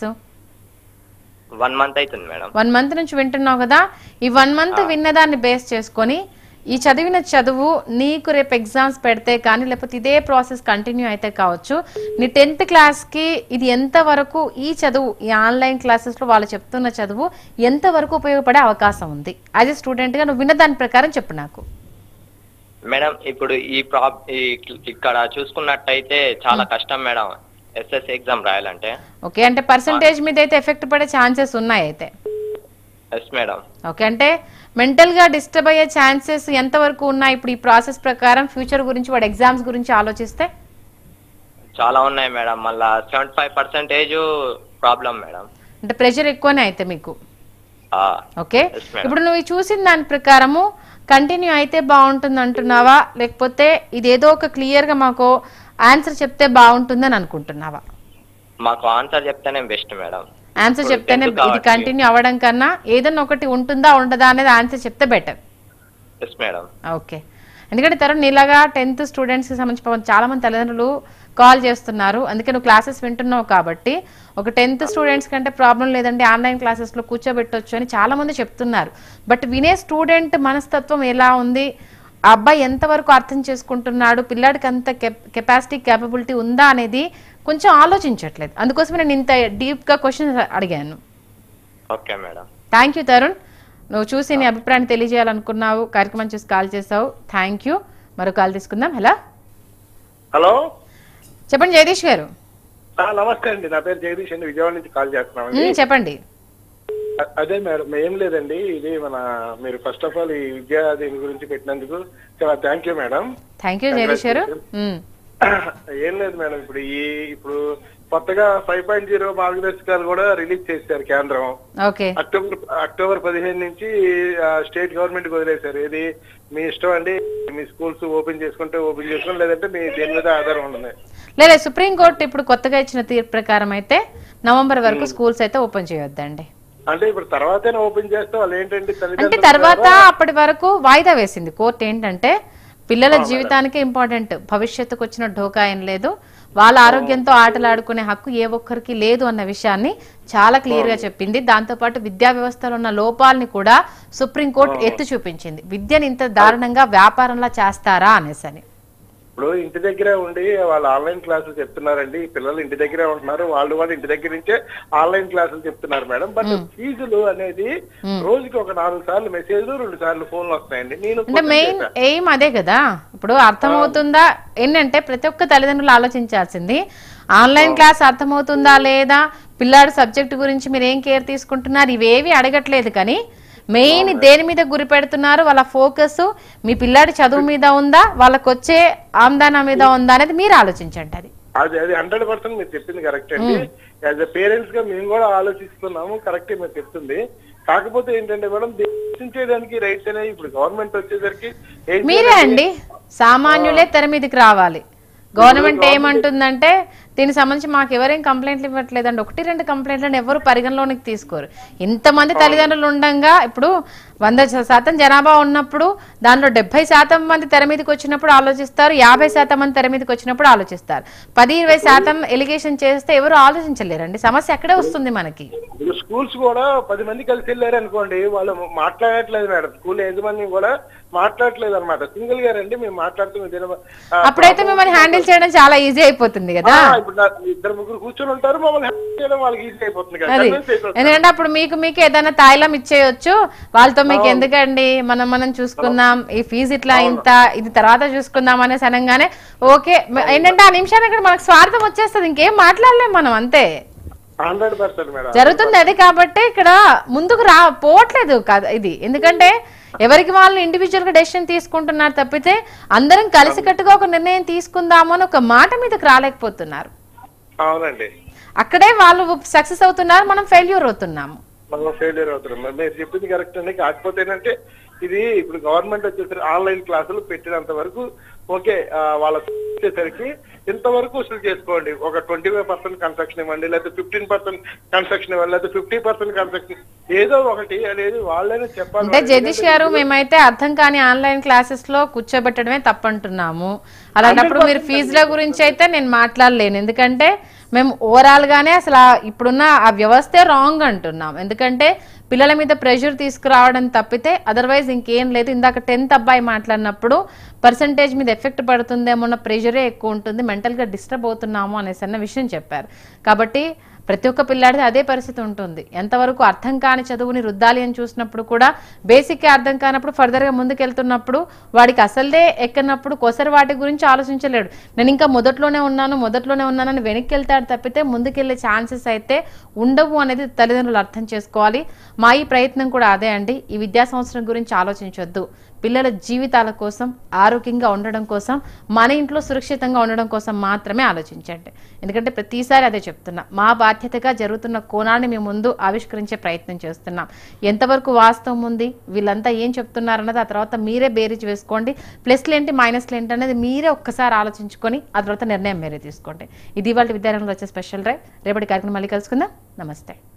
వన్ మంత్ అవుతుంది మేడం వన్ మంత్ నుంచి వింటున్నావు కదా ఈ వన్ మంత్ విన్నదాన్ని బేస్ చేసుకొని ఈ చదివిన చదువు నీకు రేపు ఎగ్జామ్స్ పెడితే కానీ లేకపోతే ఇదే ప్రాసెస్ కంటిన్యూ అయితే కావచ్చు నీ టెన్త్ క్లాస్కి ఇది ఎంతవరకు ఈ చదువు ఈ ఆన్లైన్ క్లాసెస్లో వాళ్ళు చెప్తున్న చదువు ఎంతవరకు ఉపయోగపడే అవకాశం ఉంది యాజ్ ఎ స్టూడెంట్గా నువ్వు విన్న దాని ప్రకారం చెప్పు నాకు మేడం ఇప్పుడు ఈ ప్రాబ్ ఈ ఇక్కడ చూసుకున్నట్టయితే చాలా కష్టం మేడం ఎస్ఎస్ ఎగ్జామ్ రాయాలంటే ఓకే అంటే పర్సంటేజ్ మీద అయితే ఎఫెక్ట్ పడే ఛాన్సెస్ ఉన్నాయి అయితే ఎస్ మేడం ఓకే అంటే మెంటల్గా డిస్టర్బ్ అయ్యే ఛాన్సెస్ ఎంతవరకు ఉన్నాయి ఇప్పుడు ఈ ప్రాసెస్ ప్రకారం ఫ్యూచర్ గురించి వాడు ఎగ్జామ్స్ గురించి ఆలోచిస్తే చాలా ఉన్నాయి మేడం మళ్ళా seventy five percentage problem madam అంటే ప్రెషర్ ఎక్కువనే అయితే మీకు ఆ, ఓకే Yes, madam. ఇప్పుడు నువ్వు చూసిన దాని ప్రకారము కంటిన్యూ అయితే బాగుంటుంది అంటున్నావా లేకపోతే ఇదేదో ఒక క్లియర్ గా మాకు ఆన్సర్ చెప్తే బాగుంటుందని అనుకుంటున్నావా మాకు ఆన్సర్ చెప్తేనే బెస్ట్ మేడం ఆన్సర్ ఇప్పుడు చెప్తేనే tenth ఇది కాబట్టి. కంటిన్యూ అవ్వడం కన్నా ఏదన్నా ఒకటి ఉంటుందా ఉండదా అనేది ఆన్సర్ చెప్తే బెటర్ ఎస్ మేడం ఓకే ఎందుకంటే తరుణ్ నీలాగా టెన్త్ స్టూడెంట్స్కి సంబంధించి పాపం చాలా మంది తల్లిదండ్రులు కాల్ చేస్తున్నారు అందుకే నువ్వు క్లాసెస్ వింటున్నావు కాబట్టి ఒక టెన్త్ స్టూడెంట్స్ కంటే ప్రాబ్లం లేదండి ఆన్లైన్ క్లాసెస్లో కూర్చోబెట్టొచ్చు అని చాలా మంది చెప్తున్నారు బట్ వినే స్టూడెంట్ మనస్తత్వం ఎలా ఉంది ఆ అబ్బాయి ఎంతవరకు అర్థం చేసుకుంటున్నాడు పిల్లాడికి అంత కెపాసిటీ క్యాపబిలిటీ ఉందా అనేది కొంచెం ఆలోచించట్లేదు అందుకోసమే నేను ఇంత డీప్గా క్వశ్చన్ అడిగాను okay madam thank you Tarun నువ్వు చూసి నీ అభిప్రాయాన్ని తెలియజేయాలనుకున్నావు కార్యక్రమం చూసి కాల్ చేసావు థ్యాంక్ యూ మరో కాల్ తీసుకుందాం హలో హలో చెప్పండి జగదీష్ గారు ఆ, నమస్తే అండి నా పేరు జగదీష్ అండి విజయవాడ నుంచి కాల్ చేస్తున్నామండి మ్మ్, చెప్పండి అ- అదే మేడం ఏం లేదండి ఇది మన మీరు ఫస్ట్ ఆఫ్ ఆల్ ఈ విద్యా దీని గురించి పెట్టినందుకు చాలా thank you madam thank you Jagadish గారు మ్మ్. ఏం లేదు మేడం ఇప్పుడు ఈ ఇప్పుడు కొత్తగా ఫైవ్ పాయింట్ జీరో మార్గదర్శకాలు కూడా రిలీజ్ చేశారు కేంద్రం ఓకే అక్టోబర్ అక్టోబర్ పదిహేను నుంచి ఆ, స్టేట్ గవర్నమెంట్ వదిలేశారు ఇది మీ ఇష్టం అండి మీ స్కూల్స్ ఓపెన్ చేసుకుంటే ఓపెన్ చేసుకోండి లేదంటే మీ దేని మీద ఆధారం ఉండదు లేదా సుప్రీంకోర్టు ఇప్పుడు కొత్తగా ఇచ్చిన తీర్పు ప్రకారం అయితే నవంబర్ వరకు స్కూల్స్ అయితే ఓపెన్ చేయొద్దండి అంటే ఇప్పుడు తర్వాతనే ఓపెన్ చేస్తే వాళ్ళు ఏంటంటే అంటే తల్లిదండ్రులు తర్వాత అప్పటి వరకు వాయిదా వేసింది కోర్టు ఏంటంటే పిల్లల జీవితానికే ఇంపార్టెంట్ భవిష్యత్తుకు వచ్చిన ఢోకా ఏం లేదు వాళ్ళ ఆరోగ్యంతో ఆటలాడుకునే హక్కు ఏ ఒక్కరికి లేదు అన్న విషయాన్ని చాలా క్లియర్ గా చెప్పింది దాంతోపాటు విద్యా వ్యవస్థలో ఉన్న లోపాలని కూడా సుప్రీంకోర్టు ఎత్తి చూపించింది విద్యను ఇంత దారుణంగా వ్యాపారంలా చేస్తారా అనేసి అని ఇప్పుడు ఇంటి దగ్గరే ఉండి వాళ్ళు ఆన్లైన్ క్లాసులు చెప్తున్నారండి ఈ పిల్లలు ఇంటి దగ్గరే ఉంటున్నారు వాళ్ళు వాళ్ళు ఇంటి దగ్గర నుంచే ఆన్లైన్ క్లాసులు చెప్తున్నారు మేడం బట్ ఫీజులు అనేది రోజుకి ఒక నాలుగు సార్లు మెసేజ్లు రెండు సార్లు ఫోన్లు వస్తాయండి నేను అంటే మెయిన్ ఎయిమ్ అదే కదా ఇప్పుడు అర్థమవుతుందా ఏంటంటే ప్రతి ఒక్క తల్లిదండ్రులు ఆలోచించాల్సింది ఆన్లైన్ క్లాస్ అర్థమవుతుందా లేదా పిల్లాడి సబ్జెక్ట్ గురించి మీరు ఏం కేర్ తీసుకుంటున్నారు ఇవేవి అడగట్లేదు కానీ మెయిన్ దేని మీద గురి పెడుతున్నారు వాళ్ళ ఫోకస్ మీ పిల్లాడి చదువు మీద ఉందా వాళ్ళకి వచ్చే ఆమ్దానా మీద ఉందా అనేది మీరు ఆలోచించండి అది అది అది హండ్రెడ్ పర్సెంట్ మీరు చెప్పింది కరెక్ట్ అండి యాజ్ అ పేరెంట్స్ గా మేము కూడా ఆలోచిస్తున్నాము కరెక్ట్ మీరు చెప్తుంది కాకపోతే ఏంటంటే మేడం దేశించేదానికి రైట్స్ అనేవి ఇప్పుడు గవర్నమెంట్ వచ్చేసరికి ఏం మీరే చేయాలంటే- అండి సామాన్యులే తెర మీదకి రావాలి గవర్నమెంట్ ఏమంటుందంటే దీనికి సంబంధించి మాకు ఎవరేం కంప్లైంట్లు ఇవ్వట్లేదండి ఒకటి రెండు కంప్లైంట్లను ఎవరు పరిగణలోనికి తీసుకోరు ఇంతమంది తల్లిదండ్రులు ఉండంగా ఇప్పుడు వంద శాతం జనాభా ఉన్నప్పుడు దానిలో డెబ్బై శాతం మంది తెర మీదకి వచ్చినప్పుడు ఆలోచిస్తారు యాభై శాతం మంది తెర మీదకి వచ్చినప్పుడు ఆలోచిస్తారు పది ఇరవై శాతం ఎలిగేషన్ చేస్తే ఎవరు ఆలోచించలేరండి సమస్య అక్కడే వస్తుంది మనకి ఇప్పుడు స్కూల్స్ కూడా పది మంది కలిసి వెళ్ళారు అనుకోండి వాళ్ళు మాట్లాడట్లేదు మేడం స్కూల్ యజమాని కూడా మాట్లాడట్లేదు అనమాట సింగిల్ గా రండి మేము మాట్లాడుతున్నాం దీని- ఆ, అప్పుడైతే మిమ్మల్ని హ్యాండిల్ చేయడం చాలా ఈజీ అయిపోతుంది కదా ఆ, ఇప్పుడు నా- ఇద్దరు ముగ్గురు కూర్చొని ఉంటారు మమ్మల్ని హ్యాండిల్ చేయడం వాళ్ళకి ఈజీ అయిపోతుంది కదా అది Convince అయిపోతుంది. ఎందుకంటే అప్పుడు మీకు మీకు ఏదైనా తాయిలం ఇచ్చేయొచ్చు వాళ్ళతో మీకు ఎందుకండి మనం మనం చూసుకుందాం ఈ ఫీజు ఇట్లా ఇంత ఇది తర్వాత చూసుకుందాం అనేసి అనగానే ఓకే మ- ఏంటంటే ఆ నిమిషానికి ఇక్కడ మనకు స్వార్థం వచ్చేస్తుంది ఇంకేం మాట్లాడలేం మనం అంతే హండ్రెడ్ పర్సెంట్ మేడం జరుగుతుంది అది కాబట్టి ఇక్కడ ముందుకు రా పోవట్లేదు కదా ఇది ఎందుకంటే ఎవరికి వాళ్ళు ఇండివిజువల్ గా డెసిషన్ తీసుకుంటున్నారు తప్పితే అందరం కలిసికట్టుగా ఒక నిర్ణయం తీసుకుందాము అని ఒక మాట మీదకి రాలేకపోతున్నారు అవునండి అక్కడే వాళ్ళు సక్సెస్ అవుతున్నారు మనం ఫెయిల్యూర్ అవుతున్నాము మనం ఫెయిలియర్ అవుతున్నాం మరి మీరు చెప్పింది కరెక్ట్ అండి కాకపోతే ఏంటంటే ఇది ఇప్పుడు గవర్నమెంట్ వచ్చేసరికి ఆన్లైన్ క్లాసులు పెట్టినంత వరకు ఓకే ఆ, వాళ్ళకి వచ్చేసరికి ఇంతవరకు వసూలు చేసుకోండి ఒక ట్వంటీ ఫైవ్ పర్సెంట్ కన్స్ట్రక్షన్ ఇవ్వండి లేకపోతే ఫిఫ్టీన్ పర్సెంట్ కన్స్ట్రక్షన్ ఇవ్వండి లేకపోతే ఫిఫ్టీ పర్సెంట్ కన్స్ట్రక్షన్ ఏదో ఒకటి అనేది వాళ్ళనే చెప్పాలి అంటే జగదీష్ గారు మేమైతే అర్థం కాని ఆన్లైన్ క్లాసెస్ లో కూర్చోబెట్టడమే తప్పంటున్నాము అలాంటప్పుడు మీరు ఫీజుల గురించి అయితే నేను మాట్లాడలేను ఎందుకంటే మేము ఓవరాల్ గానే అసలు ఆ ఇప్పుడున్న ఆ వ్యవస్థే రాంగ్ అంటున్నాం ఎందుకంటే పిల్లల మీద ప్రెషర్ తీసుకురావడం తప్పితే అదర్వైజ్ ఇంకేం లేదు ఇందాక టెన్త్ అబ్బాయి మాట్లాడినప్పుడు పర్సంటేజ్ మీద ఎఫెక్ట్ పడుతుందేమో అన్న ప్రెషరే ఎక్కువ ఉంటుంది మెంటల్గా డిస్టర్బ్ అవుతున్నాము అనేసి అన్న విషయం చెప్పారు కాబట్టి ప్రతి ఒక్క పిల్లాడిది అదే పరిస్థితి ఉంటుంది ఎంతవరకు అర్థం కాని చదువుని రుద్దాలి అని చూసినప్పుడు కూడా బేసిక్ అర్థం కానప్పుడు ఫర్దర్గా ముందుకెళ్తున్నప్పుడు వాడికి అసలే ఎక్కనప్పుడు కొసరి వాటి గురించి ఆలోచించలేడు నేను ఇంకా మొదట్లోనే ఉన్నాను మొదట్లోనే ఉన్నానని వెనక్కి వెళ్తాడు తప్పితే ముందుకెళ్లే ఛాన్సెస్ అయితే ఉండవు అనేది తల్లిదండ్రులు అర్థం చేసుకోవాలి మా ఈ ప్రయత్నం కూడా అదే అండి ఈ విద్యా సంవత్సరం గురించి ఆలోచించొద్దు పిల్లల జీవితాల కోసం ఆరోగ్యంగా ఉండడం కోసం మన ఇంట్లో సురక్షితంగా ఉండడం కోసం మాత్రమే ఆలోచించండి ఎందుకంటే ప్రతిసారి అదే చెప్తున్నా మా బాధ్యతగా జరుగుతున్న కోణాన్ని మేము ముందు ఆవిష్కరించే ప్రయత్నం చేస్తున్నాం ఎంతవరకు వాస్తవం ఉంది వీళ్ళంతా ఏం చెప్తున్నారన్నది ఆ తర్వాత మీరే బేరీజ్ వేసుకోండి ప్లస్లు ఏంటి మైనస్లు ఏంటి అనేది మీరే ఒక్కసారి ఆలోచించుకొని ఆ తర్వాత నిర్ణయం మీరే తీసుకోండి ఇది వాళ్ళ విద్యారంగంలో వచ్చే స్పెషల్ డ్రైవ్ రేపటి కార్యక్రమం మళ్ళీ కలుసుకుందాం నమస్తే